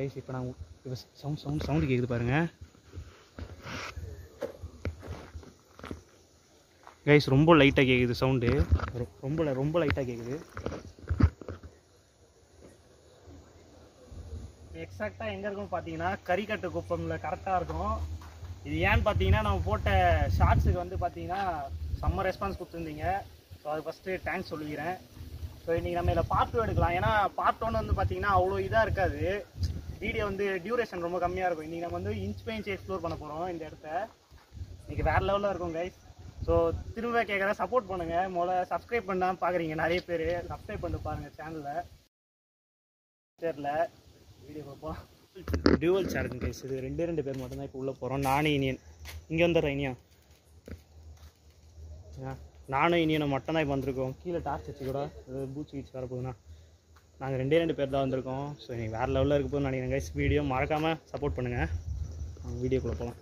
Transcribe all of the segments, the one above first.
Guys இப்போ நான் இப்போ சவுண்ட் சவுண்ட் சவுண்டு கேட்குது பாருங்க கைஸ் ரொம்ப லைட்டாக கேட்குது சவுண்டு ரொம்ப ரொம்ப லைட்டாக கேட்குது எக்ஸாக்டாக எங்கே இருக்கும்னு பார்த்தீங்கன்னா கரிக்கட்டு குப்பமில் கரெக்டாக இருக்கும் இது ஏன்னு பார்த்தீங்கன்னா நம்ம போட்ட ஷார்ட்ஸுக்கு வந்து பார்த்தீங்கன்னா செம்ம ரெஸ்பான்ஸ் கொடுத்துருந்தீங்க ஸோ அது ஃபஸ்ட்டு தேங்க்ஸ் சொல்லிக்கிறேன் ஸோ இன்றைக்கி நம்ம இதில் பார்ட் டூ எடுக்கலாம் ஏன்னா பார்ட் ஒன்று வந்து பார்த்தீங்கன்னா அவ்வளோ இதாக இருக்காது வீடியோ வந்து டியூரேஷன் ரொம்ப கம்மியாக இருக்கும் இன்றைக்கி நம்ம வந்து இன்ச் பை இன்ச் எக்ஸ்ப்ளோர் பண்ண போகிறோம் இந்த இடத்த இன்றைக்கி வேறு லெவலில் இருக்கும் கைஸ் ஸோ திரும்ப கேட்குறேன் சப்போர்ட் பண்ணுங்கள் முதல்ல சப்ஸ்கிரைப் பண்ணால் பார்க்குறீங்க நிறைய பேர் சப்ஸ்கிரைப் பண்ணிட்டு பாருங்கள் சேனலில் தெரில வீடியோ பார்ப்போம் டியூவல் சார்ஜிங் கைஸ் இது ரெண்டே ரெண்டு பேர் மட்டும்தான் இப்போ உள்ளே போகிறோம் நானும் இனியன் இங்கே வந்துடுறேன் இனியா ஆ, நானும் இனியனும் மட்டும்தான் இப்போ வந்திருக்கோம் கீழே டார்ச் வச்சு கூட பூச்சி கீச்சு வரப்போகுதுண்ணா நாங்கள் ரெண்டே ரெண்டு பேர் தான் வந்திருக்கோம் ஸோ நீங்கள் வேறு லெவலில் இருக்க போது நினைக்கிறேன் கைஸ் வீடியோ மறக்காமல் சப்போர்ட் பண்ணுங்கள் வீடியோக்குள்ளே போகலாம்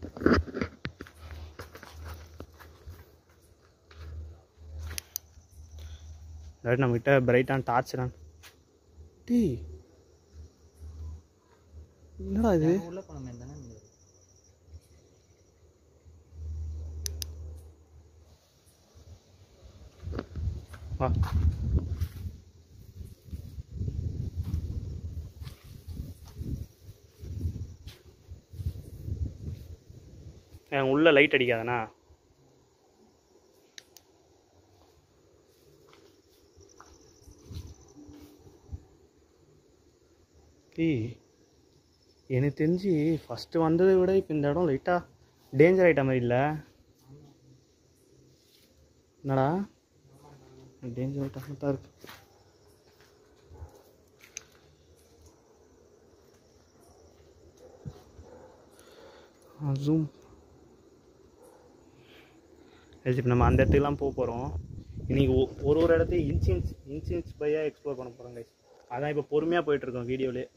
அதாவது நம்மகிட்ட பிரைட்டான டார்ச் தான் டீ என்னடா இது உள்ள போன மாதிரி தானே இருந்தது வா ஏன் உள்ள லைட் அடிக்காதண்ணா ஏய் எனக்கு தெரிஞ்சு ஃபஸ்ட்டு வந்ததை விட இப்போ இந்த இடம் லைட்டாக டேஞ்சர் ஆகிட்ட மாதிரி இல்லை என்னடா டேஞ்சர் ஆகிட்ட தான் இருக்கு ஜூம் இப்போ நம்ம அந்த இடத்துக்குலாம் போக போகிறோம் இன்னைக்கு ஒ- ஒரு ஒரு இடத்தையும் இன்ச் இன்ச் இன்ச் இன்ச் பையாக எக்ஸ்ப்ளோர் பண்ண போகிறோம் கைஸ் அதான் இப்போ பொறுமையாக போயிட்டுருக்கோம் வீடியோலே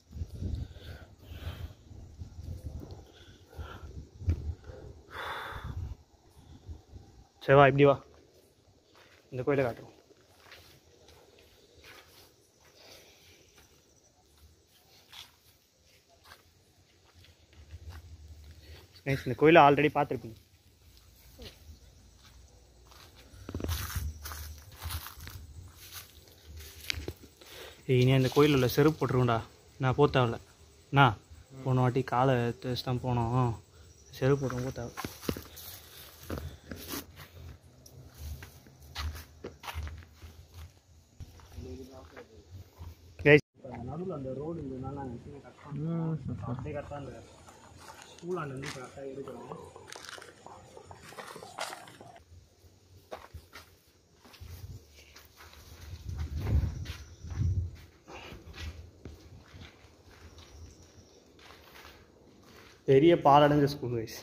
சரி வா இப்படி வா இந்த கோயிலை காட்டுறோம் Guys, இந்த கோயிலை ஆல்ரெடி பார்த்துருப்பீங்க ஏய் இனி இந்த கோயிலில் உள்ள செருப்பு போட்டுருவோம்டா நான் போக தேவையில்ல நான் போன வாட்டி காலை தேய்ச்சி தான் போனோம் செருப்பு போட்டுருவோம் போக தேவை கைஸ் நடுவில் அந்த ரோடு இருந்ததுனால நாங்கள் கரெக்டாக அப்படியே கரெக்டாக அந்த ஸ்கூலாண்டு வந்து கரெக்டாக எடுக்கிறோம் பெரிய பாலடைஞ்ச ஸ்கூல் கைஸ்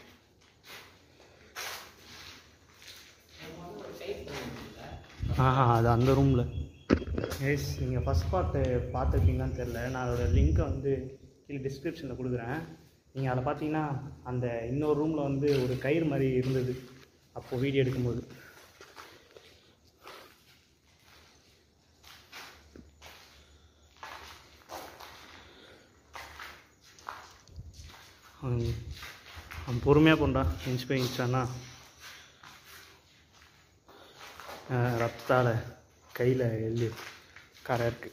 ஆஹா அது அந்த ரூமில் எஸ் நீங்கள் ஃபஸ்ட் பார்ட்டு பார்த்துருப்பீங்களான்னு தெரில நான் அதோட லிங்க்கை வந்து கீழே டிஸ்கிரிப்ஷனில் கொடுக்குறேன் நீங்கள் அதை பார்த்தீங்கன்னா அந்த இன்னொரு ரூமில் வந்து ஒரு கயிறு மாதிரி இருந்தது அப்போது வீடியோ எடுக்கும்போது அவன் அவன் பொறுமையாக போண்டா இன்ச் பை இன்ச்சானா ரத்தால் கையில் எள்ளி கரை இருக்கு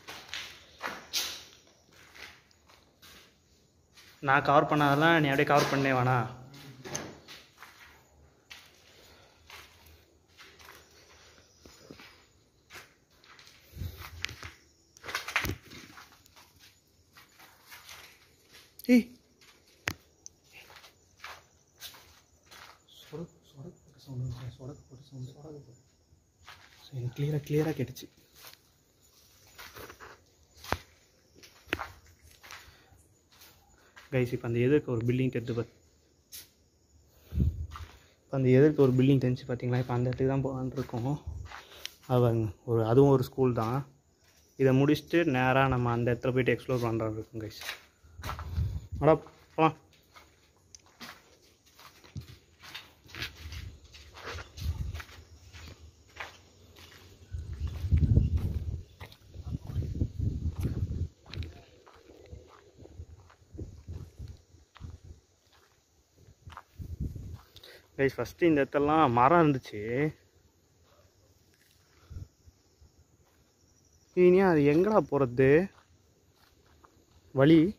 நான் கவர் பண்ணாதெல்லாம் நீ அப்படியே கவர் பண்ணே வேணா ஏய் சொடக்கு சொடக்கு போட்டு சவுண்ட் சொடக்கு போட்டு சவுண்ட் சொடக்கு போட்டு ஸோ எனக்கு கிளியராக கிளியராக கேட்டுச்சு கைஸ் இப்போ அந்த எதிர்க்க ஒரு பில்டிங் தெரிஞ்சு பார்த்து இப்போ அந்த எதிர்க்க ஒரு பில்டிங் தெரிஞ்சு பார்த்தீங்களா இப்போ அந்த இடத்துக்கு தான் போகலான்னு இருக்கோம் அவங்க ஒரு அதுவும் ஒரு ஸ்கூல் தான் இதை முடிச்சுட்டு நேராக நம்ம அந்த இடத்துல போயிட்டு எக்ஸ்ப்ளோர் பண்ணுறோம் இருக்கும் கைஸ் அடா போலாம் கைஸ் ஃபஸ்ட்டு இந்த இடத்தெல்லாம் மரம் இருந்துச்சு இனி அது எங்கடா போகிறது வழி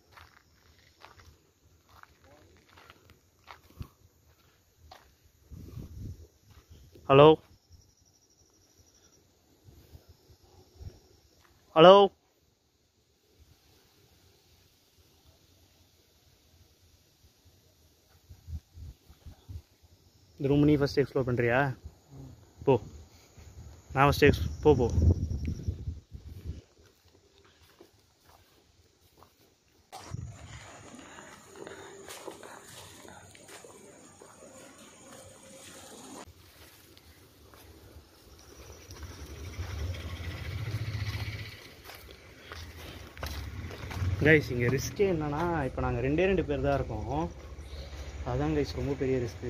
ஹலோ ஹலோ இந்த ரூம் நீ ஃபஸ்ட் எக்ஸ்ப்ளோர் பண்ணுறியா போ நான் ஃபஸ்ட் எக்ஸ் போ போ கைஸ் இங்கே ரிஸ்க்கே என்னன்னா இப்போ நாங்கள் ரெண்டே ரெண்டு பேர் தான் இருக்கோம் அதான் கைஸ் ரொம்ப பெரிய ரிஸ்க்கு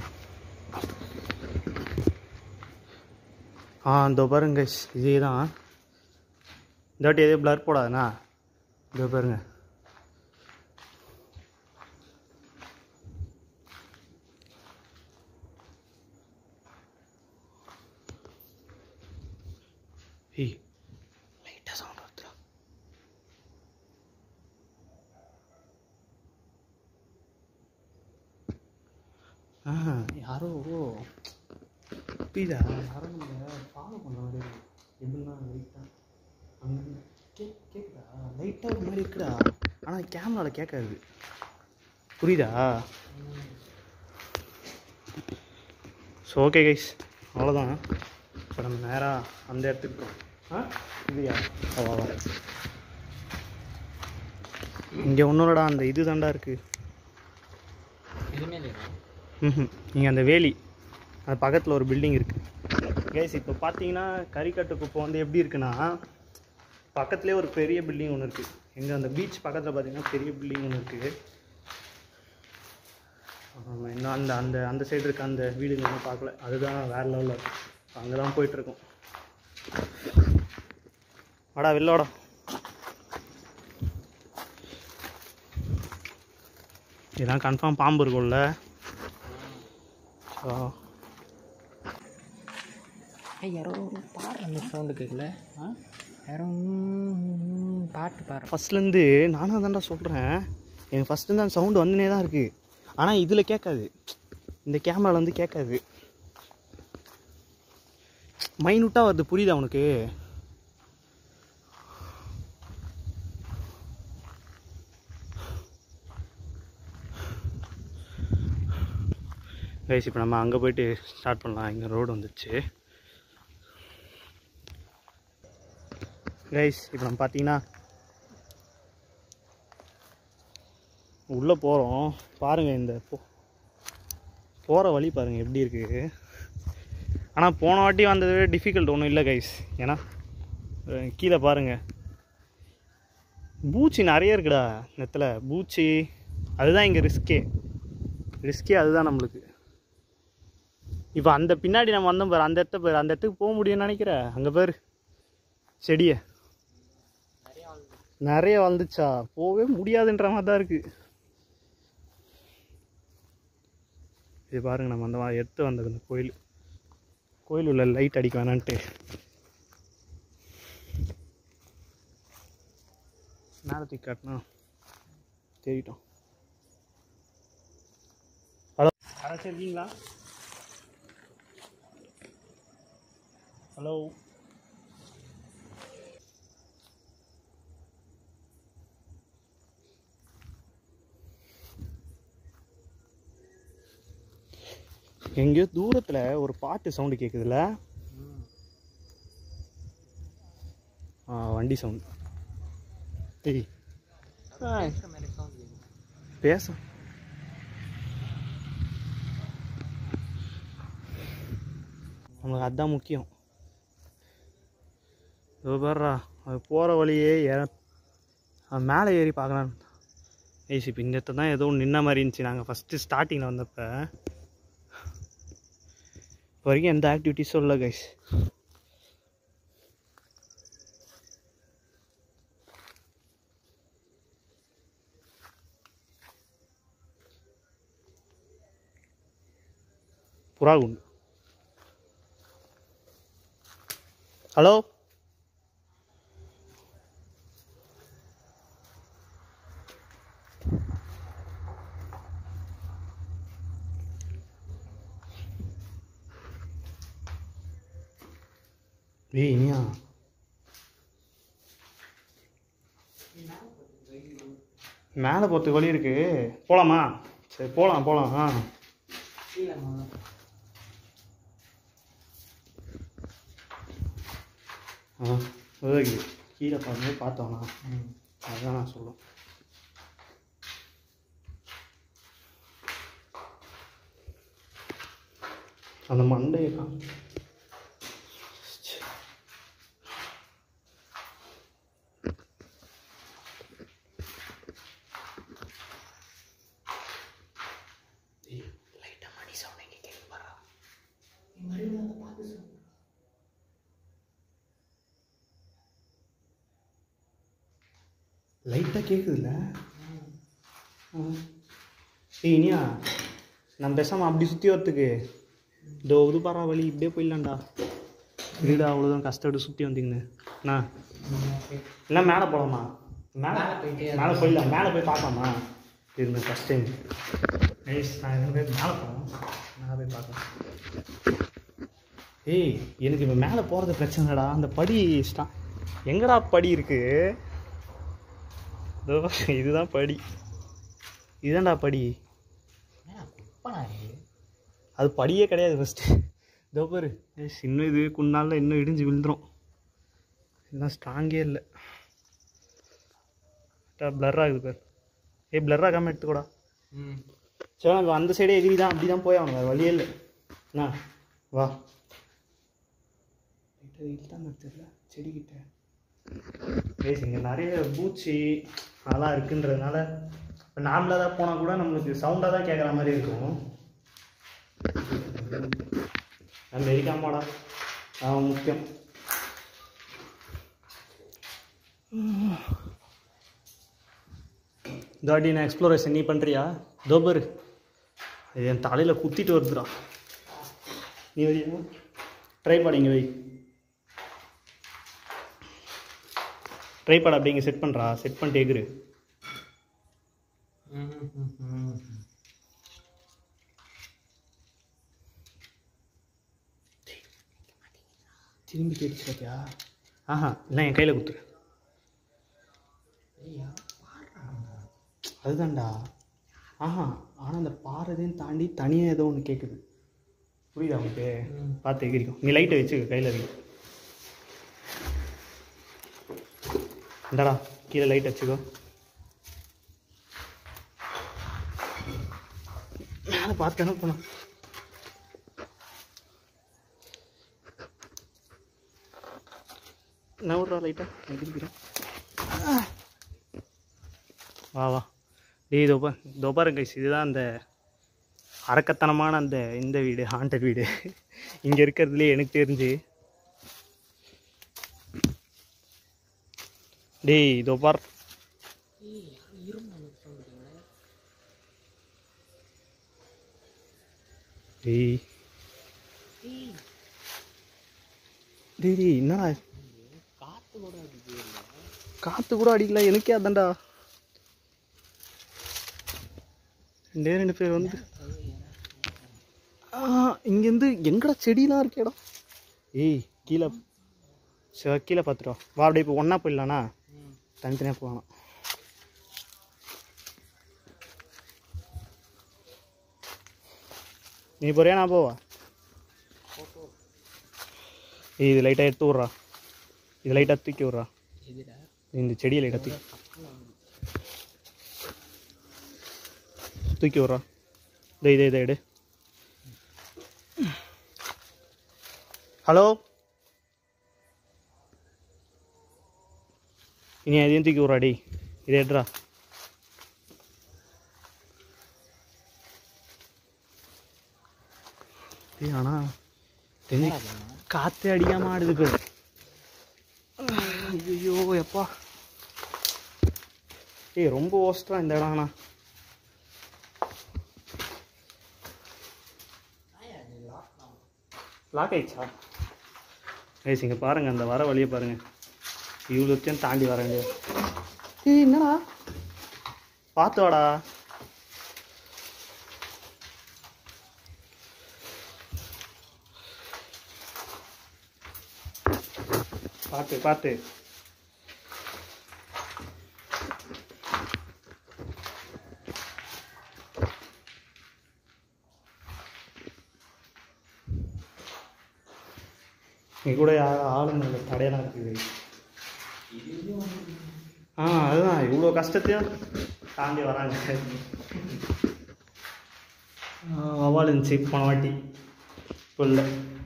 ஆ இதோ பாருங்க கைஸ் இதே தான் இந்த வாட்டி எதே பிளர் போடாதுண்ணா இதோ பாருங்க ஏய் லைட்டாக சவுண்ட் வருது ஆ யாரோ புரியுதா யாரோ நம்ம ஃபாலோ பண்ண மாதிரி இருக்கு. எப்படின்னா லைட்டாக அங்கே கே கேட்குதா லைட்டாக ஒரு மாதிரி இருக்குடா ஆனால் கேமராவில் கேட்காது புரியுதா ஸோ ஓகே கைஸ் அவ்வளோதான் இப்போ நம்ம நேராக அந்த இடத்துக்கு போகிறோம் ஆ இல்லையா வா வா இங்கே ஒன்றோடா அந்த இது தாண்டா இருக்குது எதுவுமே இல்லையா ம் இங்கே அந்த வேலி அது பக்கத்தில் ஒரு பில்டிங் இருக்குது கைஸ் இப்போ பார்த்தீங்கன்னா கரிக்கட்டு குப்பை வந்து எப்படி இருக்குன்னா பக்கத்துலேயே ஒரு பெரிய பில்டிங் ஒன்று இருக்குது எங்கே அந்த பீச் பக்கத்தில் பார்த்தீங்கன்னா பெரிய பில்டிங் ஒன்று இருக்குது இன்னும் அந்த அந்த அந்த சைடு இருக்க அந்த வீடுங்க இன்னும் பார்க்கல அதுதான் வேறு லெவலில் இருக்கும் அங்கே தான் போயிட்டுருக்கோம் வாடா வெளில வாடா இதெல்லாம் கன்ஃபார்ம் பாம்பு இருக்கும்ல ஸோ ஏய் யாரோ பாடுற அந்த சவுண்டு கேட்கல யாரோ ம், பாட்டு பாடுற ஃபஸ்ட்லேருந்து நானும் தான்டா சொல்கிறேன் எனக்கு ஃபஸ்ட்லேருந்து அந்த சவுண்டு வந்துனே தான் இருக்குது ஆனால் இதில் கேட்காது இந்த கேமராவில் வந்து கேட்காது மைனூட்டாக வருது புரியுதா உனக்கு கைஸ் இப்போ நம்ம அங்கே போயிட்டு ஸ்டார்ட் பண்ணலாம் இங்கே ரோடு வந்துச்சு கைஸ் இப்போ நம்ம பார்த்தீங்கன்னா உள்ளே போகிறோம் பாருங்கள் இந்த போ போகிற வழி பாருங்கள் எப்படி இருக்குது ஆனால் போன வாட்டி வந்தது டிஃபிகல்ட் ஒன்றும் இல்லை கைஸ் ஏன்னா அஹ் கீழே பாருங்கள் பூச்சி நிறைய இருக்குடா இந்த இடத்துல பூச்சி அதுதான் இங்கே ரிஸ்கே ரிஸ்கே அதுதான் நம்மளுக்கு இப்போ அந்த பின்னாடி நம்ம வந்தோம் பாரு அந்த இடத்த பாரு அந்த இடத்துக்கு போக முடியும்னு நினைக்கிற அங்கே பாரு செடியை நிறைய வளர்ந்துச்சா போகவே முடியாதுன்ற மாதிரி தான் இருக்கு இது பாருங்க நம்ம அந்த வா- எடுத்து வந்தது அந்த கோயில் கோயில் உள்ள லைட் அடிக்க வேணான்ட்டு மேலே தூக்கி காட்டினா தேடிட்டோம் ஹலோ யாராச்சும் இருக்கீங்களா ஹலோ எங்கேயோ தூரத்தில் ஒரு பாட்டு சவுண்டு கேட்குதுல்ல ஆ வண்டி சவுண்ட் டேய் மாதிரி சவுண்ட் கேட்குது பேச நம்மளுக்கு அதுதான் முக்கியம் இதோ பாருடா அது போகிற வழியே ஏ- அது மேலே ஏறி பார்க்கலாம் ஏசி இப்போ இந்த இடத்துல தான் ஏதோ ஒன்று நின்ன மாதிரி இருந்துச்சு நாங்கள் ஃபஸ்ட்டு ஸ்டார்டிங்கில் வந்தப்போ இப்போ வரைக்கும் எந்த ஆக்டிவிட்டீஸும் இல்லை கைஸ் புறா குண்டு ஹலோ ஏய் இனியா மேலே போகிறதுக்கு வழி இருக்கு போகலாமா சரி போகலாம் போகலாம் ஆ ஆ ஓகே கீழே பாருங்க பார்த்தோண்ணா அதுதான் நான் சொல்லுவேன் அந்த மண்டையை காணோம். லைட்டாக கேட்குதுல்ல ஏய் இனியா நம்ம பேசாமல் அப்படி சுற்றி வரத்துக்கு இதோ இது பாரா வழி இப்படியே போயிடலாம்டா வீடு அவ்வளோதான் கஷ்டப்பட்டு சுற்றி வந்தீங்கன்னு அண்ணா இல்லை மேலே போகலாமா மேலே மேலே போயிடலாம் மேலே போய் பார்க்கலாமா இருந்த ஃபஸ்ட் டைம் நைஸ் நான் எங்கே போய் மேலே போகணும் மேலே போய் பார்க்கலாம் ஏய் எனக்கு இப்போ மேலே போகிறது பிரச்சனைடா அந்த படி ஸ்டா எங்கடா படி இருக்கு இதோ இதுதான் படி இதுதான்டா படி அது படியே கிடையாது ஃபஸ்ட்டு இதோ பாரு ஏய், இன்னும் இது குன்னால இன்னும் இடிஞ்சு விழுந்துரும் இன்னும் ஸ்ட்ராங்கே இல்லை பிளர் ஆகுது பாரு ஏய் பிளர் ஆகாமல் எடுத்துக்கூடா சரி நம்ம அந்த சைடே எகிரி தான் அப்படி தான் போய் ஆகணும் வேறு வழியே இல்லை என்ன வா வெயில் தான் தெரியல செடிக்கிட்ட பேசு இங்கே நிறைய பூச்சி அதெல்லாம் இருக்குன்றதுனால இப்போ நார்மலாக தான் போனால் கூட நம்மளுக்கு சவுண்டாக தான் கேட்குற மாதிரி இருக்கும் நம்ம இருக்காமாடா அவன் முக்கியம் தாடி நான் எக்ஸ்ப்ளோரேஷன் நீ பண்ணுறியா தோபர் இது என் தலையில் குத்திட்டு வருதுடா நீ வரியா ட்ரை பண்ணிங்க வை ட்ரை பண்ண அப்படிங்க செட் பண்ணுறா செட் பண்ணிட்டு எகுரு திரும்பி கேட்டுச்சு பார்த்தியா ஆஹா இல்லை என் கையில் குத்துரு அதுதான்டா ஆஹா ஆனால் அந்த பாறதையும் தாண்டி தனியாக ஏதோ ஒன்று கேட்குது புரியுதா உனக்கு பார்த்து எகிரிக்கும் நீ லைட்டை வச்சுக்க கையில் வை இந்தாடா கீழே லைட் வச்சுக்கோ மேலே பார்த்தேன்னா போனோம் நான் விட்றா லைட்டாக எகிரிக்கிறேன் வா வா டேய் இதோ பா இதோ பாருங்க guys, இதுதான் அந்த அரக்கத்தனமான அந்த இந்த வீடு ஹாண்டட் வீடு இங்கே இருக்கிறதுலே எனக்கு தெரிஞ்சு டேய் இதோ பார் டேய் டேய் டேய் என்னடா காற்று கூட அடிக்கல எனக்கே அதான்டா ரெண்டே ரெண்டு பேர் வந்து ஆ, இங்கேருந்து எங்கடா செடிலாம் இருக்கேடா ஏய் கீழே சரி கீழே பார்த்துட்டோ வா அப்படியே இப்போ ஒன்றா போயிடலாண்ணா தனித்தனியாக போகலாம் நீ போறியா நான் போவா ஏய் இது லைட்டாக எடுத்து விட்றா இது லைட்டாக தூக்கி விட்றா இந்த செடியை லைட்டாக தூக்கி தூக்கி விட்றா இதோ இதே இதை எடு ஹலோ இனி அதையும் தூக்கி விட்றா டேய் இதை எடுறா ஏய் ஆனா தெரிஞ்சு காற்றே அடிக்காம ஆடுது பேர் ஐயோ எப்பா ஏய் ரொம்ப ஓஸ்டரா இந்த இடம் ஆனா லாக் ஆயிடுச்சா கைஸ் இங்கே பாருங்கள் அந்த வர வழியை பாருங்கள் இவ்வளோத்தையும் தாண்டி வர வேண்டியது ஏய் என்னடா பார்த்து வாடா பார்த்து பார்த்து இங்கே கூட யா- ஆளுங்க இல்லை, தடையெல்லாம் இருக்குது ஆ அதுதான் இவ்வளோ கஷ்டத்தையும் தாண்டி வராங்க வவால் இருந்துச்சு போன வாட்டி இப்போ இல்லை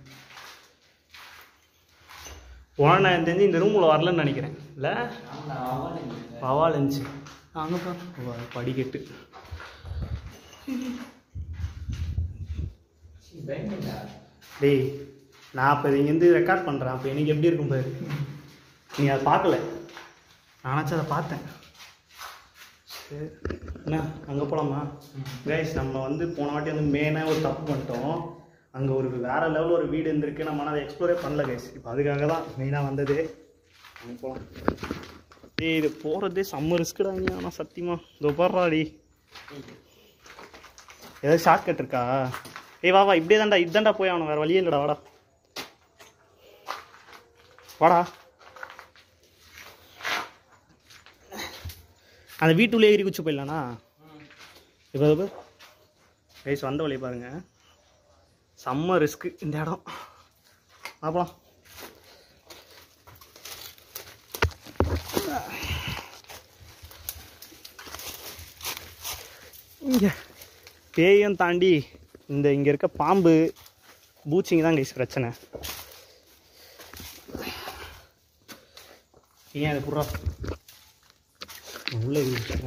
போன நான் எனக்கு தெரிஞ்சு இந்த ரூமில் வரலன்னு நினைக்கிறேன் இல்லை வவால் இருந்துச்சு அங்கே பாரு படிக்கட்டு டேய் நான் இப்போ இங்கேருந்து ரெக்கார்ட் பண்ணுறேன் அப்போ எனக்கு எப்படி இருக்கும் பாரு நீ அதை பார்க்கல நானாச்சும் அதை பார்த்தேன் சரி என்ன அங்கே போகலாமா கைஸ் நம்ம வந்து போன வாட்டி வந்து மெயினாக ஒரு தப்பு பண்ணிட்டோம் அங்கே ஒரு வேறு லெவலில் ஒரு வீடு இருந்திருக்கு நம்ம ஆனால் அதை எக்ஸ்ப்ளோரே பண்ணல கைஸ் இப்போ அதுக்காக தான் மெயினாக வந்தது அங்கே போகலாம் டேய் இது போகிறதே செம்ம ரிஸ்க்குடாங்க ஆனால் சத்தியமா இதோ போடுறாடி ஏதாவது ஷார்ட் கட் இருக்கா ஏய் வா வா இப்படியே தான்டா இதுதான்டா போய் அவனை வேறு வழியே இல்லைடா வாடா வாடா அந்த வீட்டுள்ளே ஏறி குச்சி போயிடலாண்ணா இப்போ இப்போ கைஸ் வந்த வழி பாருங்க செம்ம ரிஸ்க்கு இந்த இடம் பார்ப்போம் இங்கே பேயும் தாண்டி இந்த இங்கே இருக்க பாம்பு பூச்சிங்க தான் கைஸ் பிரச்சனை ஏன் அது புறா உள்ள இருக்குங்க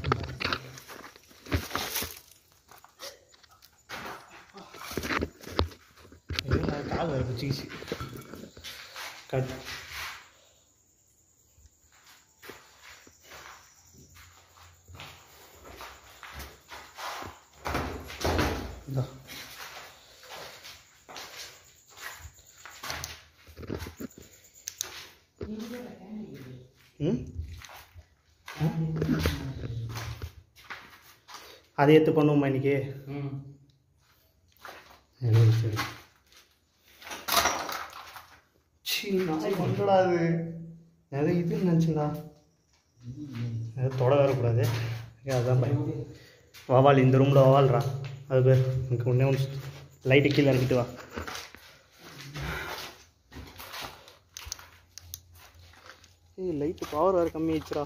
கால் வர பிடிச்சிக்கிச்சு கட் இந்தா. ம் அதை எடுத்து பண்ணுவோமா இன்னைக்கு சரி சரி சி நாய் கொண்டடா அது ஏதோ இது நினச்சிங்களா ஏதோ தொட வரக்கூடாது ஏன் அதான் பயம் வவால் இந்த ரூமில் வவால்றா அது பேர் எனக்கு ஒன்றே ஒன்று லைட்டு கீழே இறக்கிட்டு வா ஏய் லைட்டு பவர் வேறு கம்மியாயிடுச்சுடா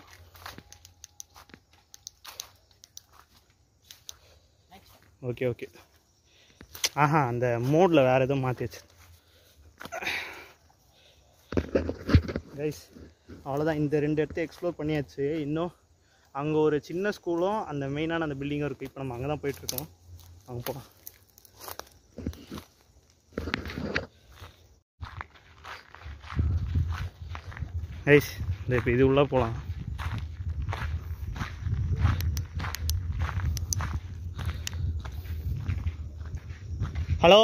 ஓகே ஓகே ஆஹா அந்த மோடில் வேறு எதுவும் மாற்றிச்சு கைஸ் அவ்வளோதான் இந்த ரெண்டு இடத்த எக்ஸ்ப்ளோர் பண்ணியாச்சு இன்னும் அங்கே ஒரு சின்ன ஸ்கூலும் அந்த மெயினான அந்த பில்டிங்கும் இருக்குது இப்போ நம்ம அங்கே தான் போயிட்டுருக்கோம் அங்கே போகலாம் கைஸ் இந்த இப்போ இது உள்ளே போகலாம் ஹலோ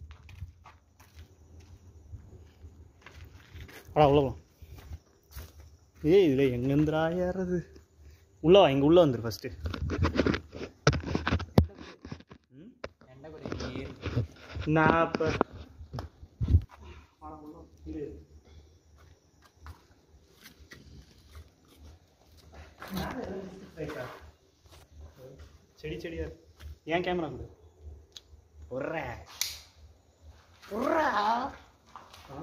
அடா உள்ள போலாம் ஏய் இதில் எங்கேருந்துடா ஏறது உள்ளே வா இங்கே உள்ளே வந்துரு ஃபஸ்ட்டு நான் இப்போ செடி செடியா இருக்கு. ஏன் கேமரா கொடு உர்ற உர்றா ஆ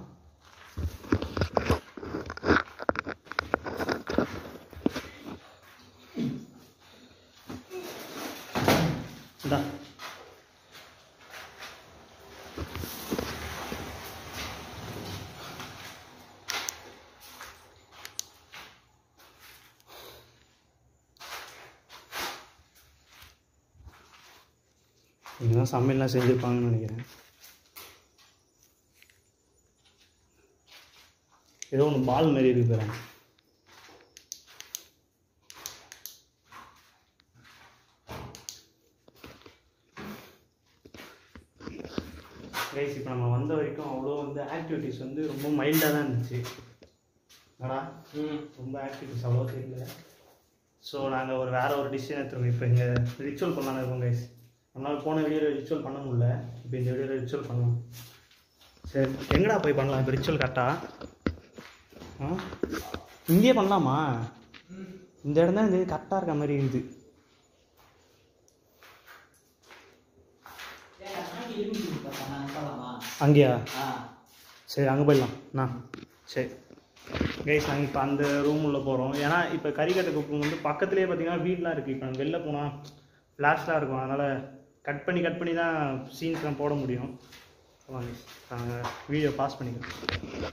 இந்தா இங்கதான் சமையல்லாம் செஞ்சுருப்பாங்கன்னு நினைக்கிறேன் ஏதோ ஒன்று பால் மாதிரி இருக்கு பாரு ரைஸ் இப்போ நம்ம வந்த வரைக்கும் அவ்வளோ வந்து ஆக்டிவிட்டீஸ் வந்து ரொம்ப மைல்டாக தான் இருந்துச்சு ஆனா ரொம்ப ஆக்டிவிட்டீஸ் அவ்வளோ தெரியல ஸோ நாங்கள் ஒரு வேற ஒரு டிசிஷன் எடுத்துருக்கோம் இப்போ இங்கே ரிச்சுவல் பண்ணலான்னு இருக்கோம் கைஸ் நம்மளால் போன வீடியோவில் ரிச்சுவல் பண்ண முடியல இப்போ இந்த வீடியோவில் ரிச்சுவல் பண்ணலாம் சரி எங்கடா போய் பண்ணலாம் இப்போ ரிச்சுவல் கரெக்டாக ஆ இங்கேயே பண்ணலாமா இந்த இடம் தான் இது கரெக்டாக இருக்க மாதிரி இருக்குது அங்கேயா சரி அங்கே போயிடலாம் அண்ணா சரி கைஸ் நாங்கள் இப்போ அந்த ரூம் உள்ள போகிறோம் ஏன்னா இப்போ கறிக்கட்டை குப்பம் வந்து பக்கத்துலேயே பார்த்தீங்கன்னா வீடெலாம் இருக்குது இப்போ நாங்கள் வெளில போனால் ஃப்ளாஷ்லாம் இருக்கும் அதனால் கட் பண்ணி கட் பண்ணி தான் சீன்ஸ்லாம் போட முடியும் வாங்க நாங்கள் வீடியோ பாஸ் பண்ணிக்கிறோம்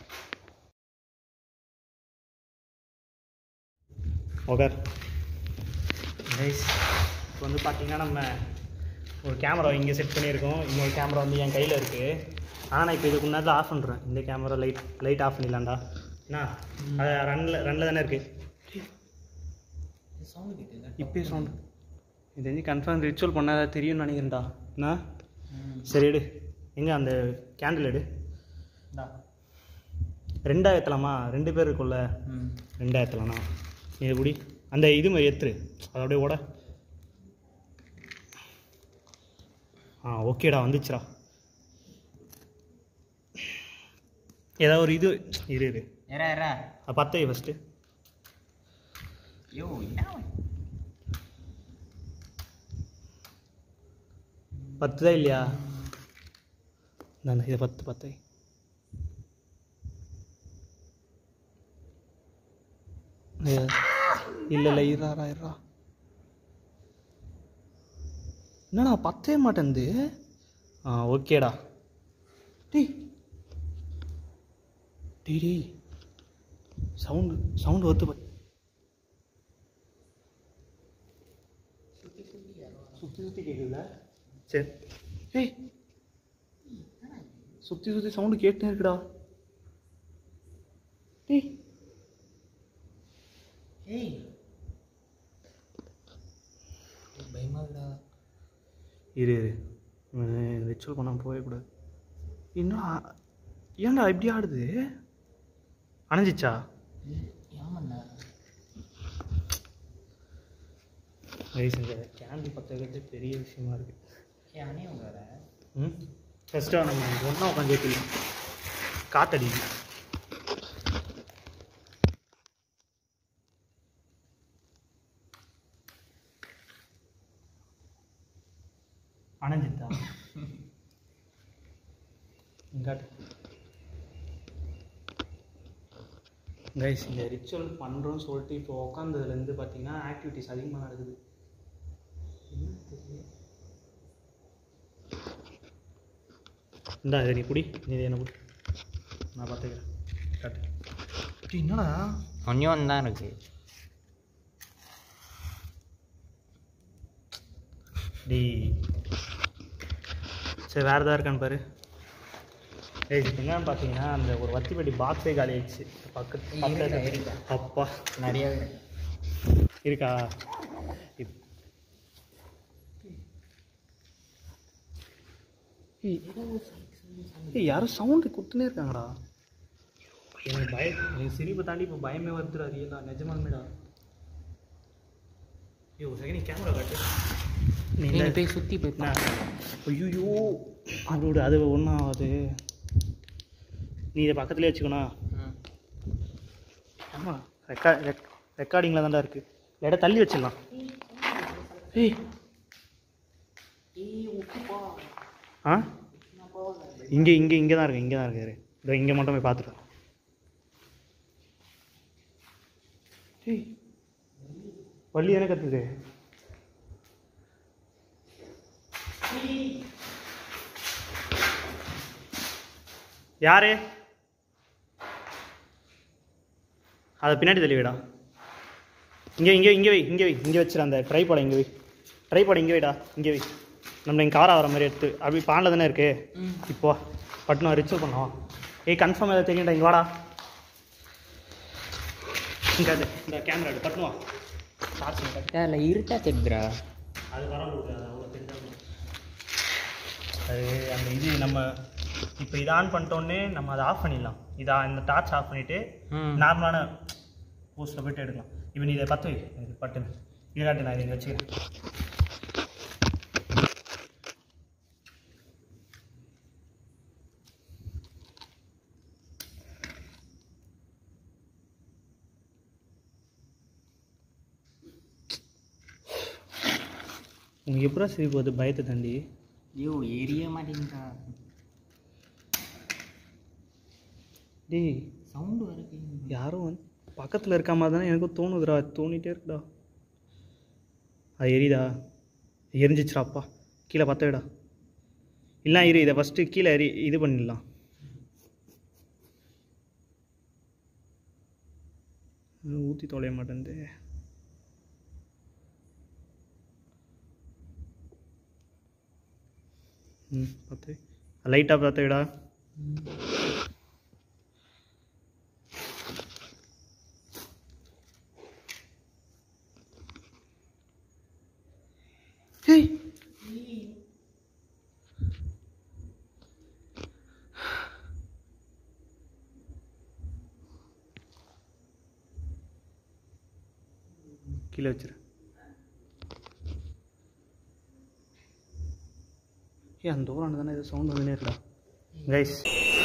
ஓகே கைஸ் இப்போ வந்து பார்த்தீங்கன்னா நம்ம ஒரு கேமரா இங்கே செட் பண்ணியிருக்கோம் இன்னொரு கேமரா வந்து என் கையில் இருக்குது ஆனால் இப்போ இதுக்கு முன்னாடி ஆஃப் பண்ணுறேன் இந்த கேமரா லைட் லைட் ஆஃப் பண்ணிடலாம்டா என்ன அது ரன்னில் ரன்னில் தானே இருக்குது இப்பயே சவுண்ட் இது வந்து கன்ஃபார்ம் ரிச்சுவல் பண்ணாதா தெரியும்னு நினைக்கிறேன்டா என்ன சரி எடு எங்கே அந்த கேண்டில் எடு ரெண்டா ஏற்றலாமா ரெண்டு பேர் இருக்கும்ல ரெண்டா ஏற்றலாம்ண்ணா நீ இது குடி அந்த இது மாதிரி ஏத்துரு அது அப்படியே ஓட ஆ ஓகேடா வந்துச்சுடா ஏதாவது ஒரு இது இரு இரு ஏறா ஏறா அது பத்தை ஃபஸ்ட்டு யோ என்ன பத்து தான் இல்லையா நான் இதை பத்து பத்தை இல்லை இல்லை இருறா இருறா என்னடா பத்தவே மாட்டேன்து ஆ ஓகேடா டேய் டேய் டேய் சவுண்டு சவுண்டு ஒத்து ப சுற்றி சுற்றி கேட்குதுல சரி ஏய் சுற்றி சுற்றி சவுண்டு கேட்டுனே இருக்குடா டேய் ஏய் பயமா இருக்குடா இரு இரு ரிச்சுவல் பண்ண போகவே கூடாது இன்னும் ஆ- ஏன்டா இப்படி ஆடுது அணைஞ்சிச்சா ஏமாண்ணா வயசு இந்த கேண்டில் பற்ற வைக்கிறது பெரிய விஷயமா இருக்கு ஏன் அணி உங்களோட ம் ஃபஸ்ட்டாக நம்ம ஒன்றா உட்காந்து ஏற்றிக்கலாம் காத்தடி அணைஞ்சிட்டா இங்காட்டு கைஸ் இந்த ரிச்சுவல் பண்ணுறோன்னு சொல்லிட்டு இப்போ உட்காந்ததுலேருந்து பார்த்தீங்கன்னா ஆக்டிவிட்டிஸ் அதிகமாக நடக்குது என்ன தெரியல இந்தா இதை நீ குடி நீ இதை என்ன குடி நான் பார்த்துக்கிறேன் காட்டு டேய், என்னடா கொஞ்சம் தான் இருக்கு டேய் சரி வேறு எதாவது இருக்கான்னு பாரு ஏய் இப்போ என்னன்னு பார்த்தீங்கன்னா அந்த ஒரு வத்திப்பட்டி பாக்ஸே காலி ஆயிடுச்சு பக்கத்து இருக்கா, பக்கத்து இருக்கா. அப்பா நிறைய இருக்கா இப்- ஏய், ஏய் யாரும் சவுண்டு கொடுத்துனே இருக்காங்கடா எனக்கு பய எனக்கு சிரிப்பை தாண்டி இப்போ பயமே வருதுடா ரியலா நிஜமாலுமேடா ஐயோ செகண்ட் கேமரா காட்டு நீ நீ இல்ல- போய் சுற்றி போய் பாரு. ஐயோ அதோட அது ஒன்றும் ஆகாது நீ இதை பக்கத்துலேயே வச்சுக்கணும் ம். ஆமாம் ரெக்கா ரெக் ரெக்கார்டிங்கில் தான்டா இருக்குது இடம் தள்ளி வச்சிடலாம் ஏய் ஆ இங்கே இங்கே இங்கே தான் இருக்கு இங்கே தான் இருக்காரு இதோ இங்கே மட்டும் போய் பார்த்துட்டு ஏய் வள்ளி தானே கத்துது யாரு அதை பின்னாடி தள்ளி விடா இங்கே இங்கே இங்கே வை இங்கே வை இங்கே வச்சிரு அந்த ட்ரைபாடை இங்கே வை ட்ரைபாடை இங்கே வைடா இங்கே வை நம்ம இங்கே காரா வர மாதிரி எடுத்து அப்படி பானில் தானே இருக்கு ம். இப்போ பட்டுனா ரிச்சுவல் பண்ணுவோம் ஏய் கன்ஃபார்ம் ஏதாவது தெரியும்டா இங்கே வாடா இங்கே அது இந்த கேமரா எடு பட்டுவா ஷார்ட்ஸ் காட்டு ஏ, இல்லை இருட்டா தெரியுதுடா அது வர முடியாது அவ்வளோ தெரிஞ்சாலும் அது அந்த இது நம்ம இப்போ இதை ஆன் பண்ணிட்டோன்னே நம்ம அதை ஆஃப் பண்ணிடலாம் இதை இந்த டார்ச் ஆஃப் பண்ணிவிட்டு ம் நார்மலான போஸ்ட்டில் போயிட்டு எடுக்கலாம் இப்போ நீ இதை பற்ற வை எனக்கு பட்டுன்னு இதை காட்டு நான் இதை வச்சுக்கிறேன் உனக்கு எப்படா சரி போகுது பயத்தை தாண்டி ஐயோ எரிய மாட்டேங்குதா டேய் சவுண்டு வர கேக்குது. யாரும் வந்து பக்கத்தில் இருக்க மாதிரி தானே எனக்கும் தோணுதுடா தோணிட்டே இருக்குடா அது எரியுதா எரிஞ்சிச்சுடாப்பா கீழே பற்ற விடா இல்லை இரு இதை ஃபஸ்ட்டு கீழே எரி இது பண்ணிடலாம் ஊற்றி தொலைய மாட்டேன்து ம் பத்து லைட்டாக பற்ற விடா ஏய் கீழே வச்சிரு ஏ அந்த தூரம் தானே இது சவுண்ட் வந்துனே இருக்கா கைஸ்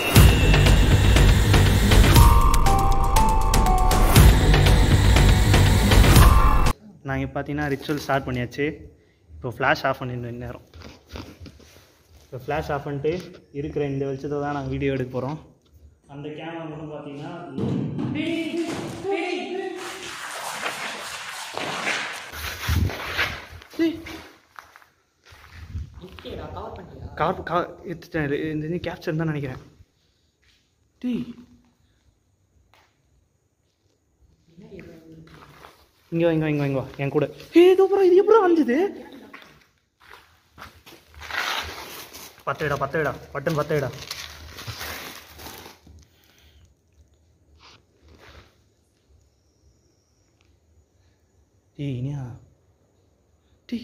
நாங்கள் பார்த்தீங்கன்னா ரிச்சுவல் ஸ்டார்ட் பண்ணியாச்சு இப்போ ஃப்ளாஷ் ஆஃப் பண்ணிடணும் நேரம் இப்போ ஃப்ளாஷ் ஆஃப் பண்ணிட்டு இருக்கிற இந்த வெளிச்சத்தை தான் நாங்கள் வீடியோ எடுக்க போகிறோம் அந்த கேமரா மட்டும் பார்த்தீங்கன்னா நிக்கேடா, cover பண்ணிட்டியா? கார் கா எடுத்துட்டேன் இது- இந்த இது கேப்சர் தான் நினைக்கிறேன் டேய் இங்கே வா இங்கே வா இங்கே வா இங்கே வா என் கூட ஏ இது அப்புறம் இது எப்பறம் வந்தது பத்து விடா பத்து விடா பட்டன் பத்து விடா டேய் இனியா டேய்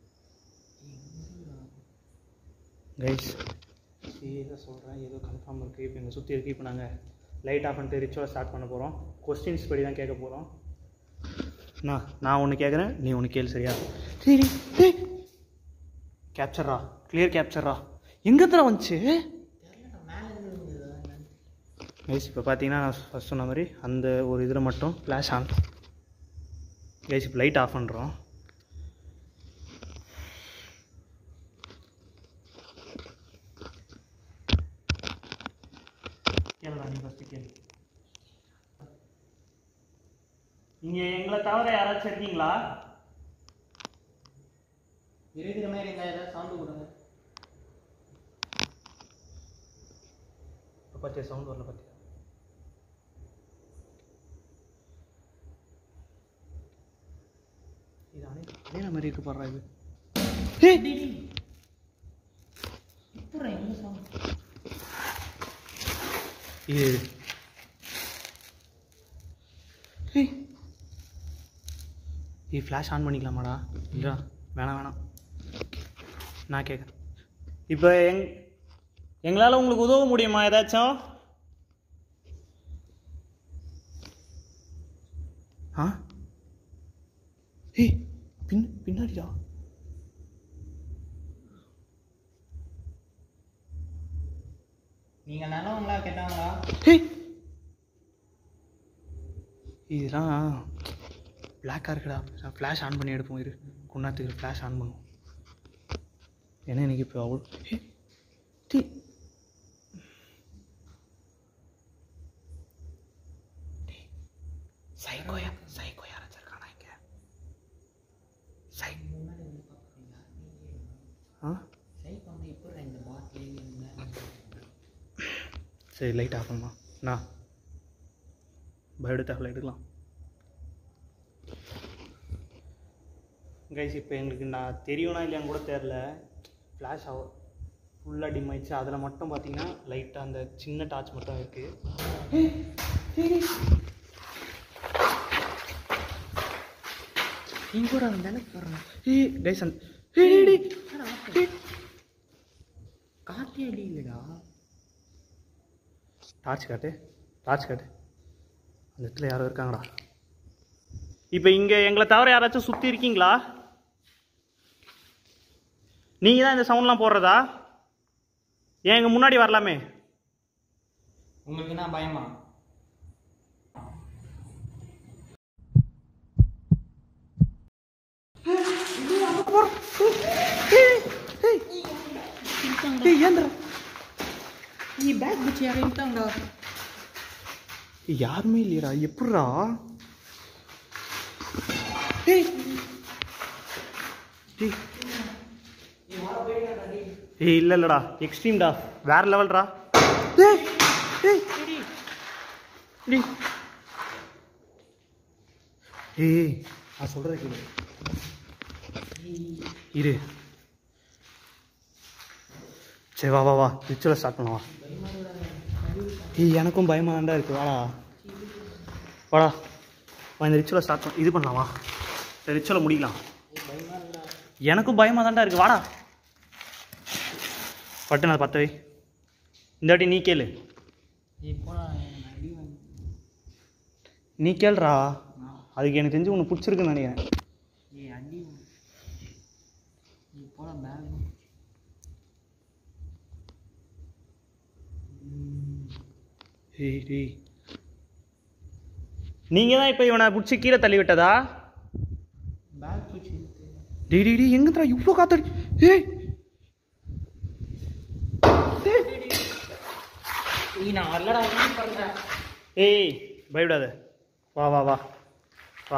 கைஸ் சீரியஸாக சொல்கிறேன் ஏதோ கன்ஃபார்ம் இருக்குது இப்போ எங்கள் சுற்றி இருக்குது இப்போ நாங்கள் லைட் ஆஃப் பண்ணிட்டு ரிச்சுவலை ஸ்டார்ட் பண்ண போகிறோம் கொஸ்டின்ஸ் படி தான் கேட்க போகிறோம் நான் நான் ஒன்று கேட்குறேன் நீ ஒன்று கேளு சரியா சரி டேய் கேப்சர்ரா கிளியர் கேப்சர்ரா எங்கே தர வந்துச்சு தெரியலடா, மேல இருந்து விழுந்ததா என்னன்னு. கைஸ் இப்போ பார்த்தீங்கன்னா நான் ஃபஸ்ட் சொன்ன மாதிரி அந்த ஒரு இதில் மட்டும் ஃப்ளாஷ் ஆன் கைஸ் இப்போ லைட் ஆஃப் பண்ணுறோம் கேளுடா நீ ஃபஸ்ட்டு கேளு இங்கே எங்களை தவிர யாராச்சும் இருக்கீங்களா இருக்கிற மாதிரி இருந்தா ஏதாவது சவுண்டு கொடுங்க இப்போ பார்த்தியா சவுண்ட் வரல பார்த்தியா இது அணை அணையிற மாதிரி இருக்கு பாடுறா இது ஏய் இப்போ எங்க சவுண்ட் இது ஏய் இது ஃப்ளாஷ் ஆன் பண்ணிக்கலாமாடா இல்லைடா வேணாம் வேணாம் நான் கேட்குறேன் இப்போ எங் எங்களால் உங்களுக்கு உதவ முடியுமா ஏதாச்சும் ஆ ஏய் பின் பின்னாடிடா நீங்க நல்லவங்களா கெட்டவங்களா ஏய் இதெல்லாம் பிளாக்காக இருக்குடா ஃப்ளாஷ் ஆன் பண்ணி எடுப்போம் இரு குன்னாத்துக்கு ஃப்ளாஷ் ஆன் பண்ணுவோம் ஏன்னா எனக்கு இப்போ அவ்வளோ ஏய், டீ சைக்கோ யா சைக்கோ யாராச்சும் இருக்கானா இங்கே சை முன்னாடி வந்து பார்க்குறீங்க ஆ சைக்கு வந்து இப்போ இந்த பாட்டில் சரி லைட் ஆஃப் பண்ணுமா நான் பயோடேட்டாவில் எடுக்கலாம் கைஸ் இப்போ எங்களுக்கு நான் தெரியும்னா இல்லையான்னு கூட தெரில ஃப்ளாஷ் ஆகும் ஃபுல்லாக டிம் ஆயிடுச்சு அதில் மட்டும் பார்த்தீங்கன்னா லைட்டாக அந்த சின்ன டார்ச் மட்டும் இருக்குது நீங்க கூட அவன் தானே போடுறான் ஏய் கைஸ் அந்த ஏய், டேய், டேய். காற்றே அடி இல்லைடா டார்ச் காட்டு டார்ச் காட்டு அந்த இடத்துல யாரோ இருக்காங்கடா இப்போ இங்கே எங்களை தவிர யாராச்சும் சுற்றி இருக்கீங்களா நீங்கள் தான் இந்த சவுண்ட்லாம் போடுறதா ஏன் எங்கள் முன்னாடி வரலாமே உங்களுக்கு என்ன பயமா நீ பேக் பிடிச்சி யாரையும் யாருமே இல்லையடா எப்படிடா ஏய் டேய். ஏய் இல்லை இல்லைடா எக்ஸ்ட்ரீம்டா வேற லெவல்டா ஏய் ஏய் டேய். ஏய் நான் சொல்கிறத கேளு இரு சரி வா வா வா ரிச்சுவலை ஸ்டார்ட் பண்ணலாம் வா ஏய் எனக்கும் பயமாக தான்டா இருக்கு வாடா வாடா வா இந்த ரிச்சுவலை ஸ்டார்ட் பண்ண இது பண்ணலாமா இந்த ரிச்சுவலை முடிக்கலாம் எனக்கும் பயமாக தான்டா இருக்கு வாடா பட்டு நான் பத்து வை இந்த வாட்டி நீ கேளு நீ கேளுடா அதுக்கு எனக்கு தெரிஞ்சு உனக்கு பிடிச்சிருக்குன்னு நினைக்கிறேன் ஏய் அடி நீ போல பேக் ஏய் டேய் நீங்கள் தான் இப்போ இவனை பிடிச்சி கீழே தள்ளி விட்டதா பேக் பிடிச்சி டேய் டேய் டேய் எங்கடா இவ்வளோ காத்தடி ஏய் நீ நான் வரலடா என்ன பண்ணுறேன் ஏய் பயப்படாத வா வா வா வா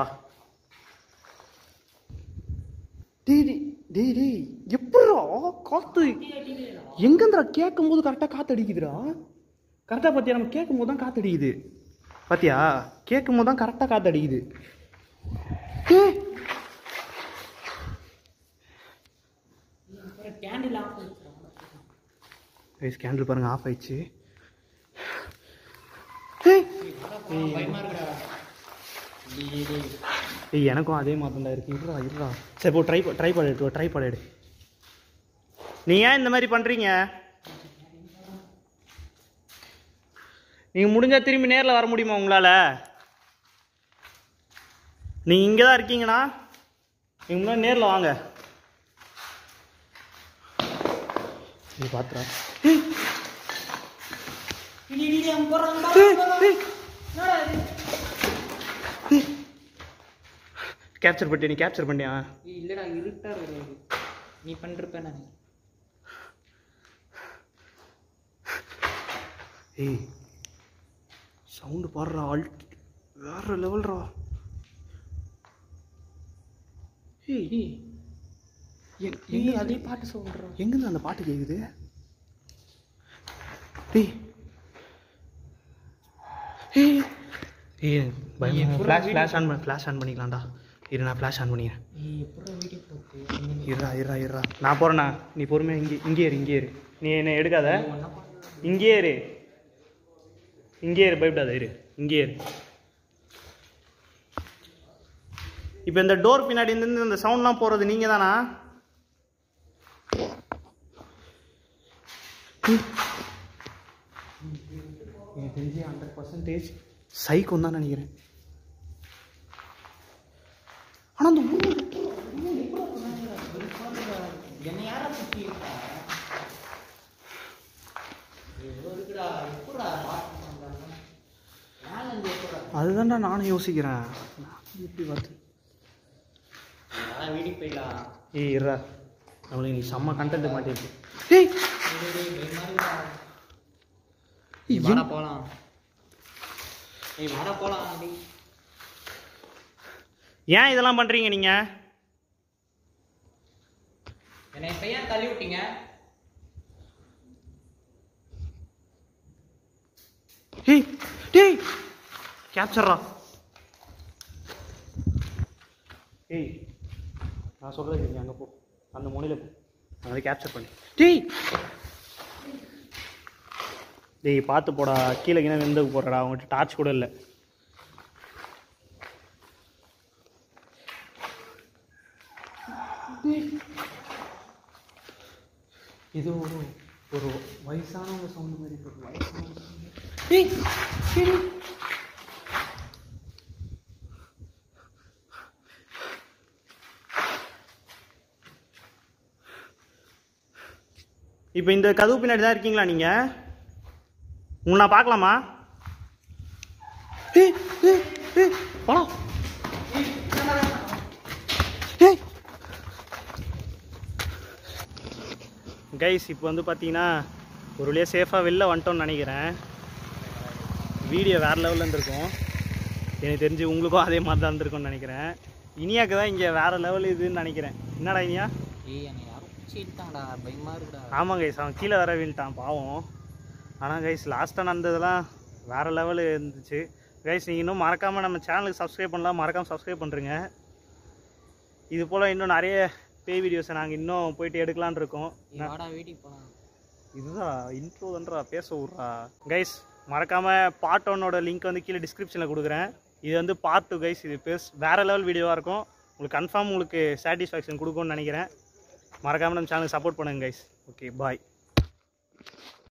டேய் டேய் டேய் டேய் எப்படிடா காத்து எங்கேந்திரா கேட்கும் போது கரெக்டாக காத்து அடிக்குதுடா கரெக்டாக பார்த்தியா நம்ம கேட்கும் போது தான் காத்து அடிக்குது பார்த்தியா கேட்கும் போது தான் கரெக்டாக காத்து அடிக்குது ஏய் கேண்டில் ஆஃப் கைஸ் கேண்டில் பாருங்க ஆஃப் ஆயிடுச்சு ஏய் பயமா இருக்குடா டேய், டேய். ஏய் எனக்கும் அதே மாதிரி தான் இருக்கு இருடா இருடா சரி போ ட்ரை ட்ரை பண்ண எடு ட்ரை பண்ண எடு நீ ஏன் இந்த மாதிரி பண்ணுறீங்க நீங்கள் முடிஞ்சா திரும்பி நேரில் வர முடியுமா உங்களால் நீங்கள் இங்கே தான் இருக்கீங்கண்ணா நீங்கள் முன்னாடி நேரில் வாங்க நீ பார்த்துடா டேய், டேய், அவன் போறான், கேப்சர் பண்ணிட்டு நீ கேப்சர் பண்ணியா ஏய், இல்லடா இருட்டா வருது நீ பண்ணிருப்ப நான் ஏய் சவுண்டு பாடுறா அல்ட் வேற லெவல்ரா ஏய் டேய், எங்க- நீ எங்க அதே பாட்டு சொல்ற எங்கேருந்து அந்த பாட்டு கேட்குது டேய் ஏய் ஏய் பயம் ஃப்ளாஷ் ஃப்ளாஷ் ஆன் பண்ண ஃப்ளாஷ் ஆன் பண்ணிக்கலாம்டா இரு நான் ஃப்ளாஷ் ஆன் பண்ணிக்கிறேன் ஏய் எப்படா வீடியோ போட்டு இருடா இருடா இருடா நான் போகிறேண்ணா நீ பொறுமையாக இங்கே இங்கே இரு இங்கே இரு நீ என்னை எடுக்காத இங்கே இரு இங்கே இரு பயப்படாத இரு இங்கே இரு இப்போ இந்த டோர் பின்னாடி இருந்து இந்த சவுண்ட்லாம் போகிறது நீங்கள் தானா எனக்கு தெரிஞ்சு ஹண்ட்ரட் பர்சன்டேஜ் சைக்கோன்னு தான் நினைக்கிறேன் ஆனால் அந்த ஊர் என்ன யாரா சுத்தி இருக்கா எவ்வளோ இருக்குடா எப்படா பாட்டு பண்றாங்க மேல இருந்து எப்படா அதுதான்டா நானும் யோசிக்கிறேன் நான் எப்படி பார்த்து அதான் வீட்டுக்கு போயிடலாம் ஏய் இருடா நம்மளுக்கு நீ செம்ம கண்டென்ட் மாட்டிருக்கு ஏய் நீ வாடா போலாம் ஏய் வாடா போலாம் டேய் ஏன் இதெல்லாம் பண்ணுறீங்க நீங்கள் என்னை இப்ப ஏன் தள்ளி விட்டீங்க ஏய் டேய் கேப்சர்ரா ஏய் நான் சொல்கிறது கேட்க அங்கே போ அந்த முனையில் போ அதை கேப்சர் பண்ணி டேய் டேய் பார்த்து போடா கீழே கீழே விழுந்து போடுறடா அவங்ககிட்ட டார்ச் கூட இல்லை இது ஒரு ஒரு வயசானவங்க சவுண்டு மாதிரி இருக்கு. ஒரு வயசானவங்க sound. ஏய் ஏய். இப்போ இந்த கதவு பின்னாடி தான் இருக்கீங்களா நீங்கள் உங்களை நான் பார்க்கலாமா ஏய் ஏய் ஏய் வாடா ஏய் கைஸ் இப்போ வந்து பார்த்தீங்கன்னா ஒரு வழியாக சேஃபாக வெளில வந்துட்டோம்னு நினைக்கிறேன் வீடியோ வேறு லெவலில் இருந்திருக்கும் எனக்கு தெரிஞ்சு உங்களுக்கும் அதே மாதிரி தான் இருந்திருக்கும்னு நினைக்கிறேன் இனியாக்கு தான் இங்கே வேறு லெவல் இதுன்னு நினைக்கிறேன் என்னடா இனியா ஏய் என்னை யாரும் பிடிச்சி இழுத்தாங்கடா பயமா இருக்குடா ஆமாம் கைஸ் அவன் கீழே வர வீழ்ட்டான் பாவம் ஆனால் கைஸ் லாஸ்ட்டாக நடந்ததெல்லாம் வேறு லெவலு இருந்துச்சு கைஸ் நீங்கள் இன்னும் மறக்காமல் நம்ம சேனலுக்கு சப்ஸ்கிரைப் பண்ணலாம் மறக்காமல் சப்ஸ்கிரைப் பண்ணுறேங்க இது போல் இன்னும் நிறைய பேய் வீடியோஸை நாங்கள் இன்னும் போயிட்டு எடுக்கலான்னு இருக்கோம் ஏய் வாடா வீட்டுக்கு போலாம் இதுதான் இன்ட்ரோ தான்டா பேச விட்றா கைஸ் மறக்காமல் பார்ட் ஒன்னோட லிங்க் வந்து கீழே டிஸ்கிரிப்ஷனில் கொடுக்குறேன் இது வந்து பார்ட் டூ கைஸ் இது பேஸ் வேறு லெவல் வீடியோவாக இருக்கும் உங்களுக்கு கன்ஃபார்ம் உங்களுக்கு சாட்டிஸ்ஃபேக்ஷன் கொடுக்கும்னு நினைக்கிறேன் மறக்காமல் நம்ம சேனலுக்கு சப்போர்ட் பண்ணுங்க கைஸ் ஓகே பாய்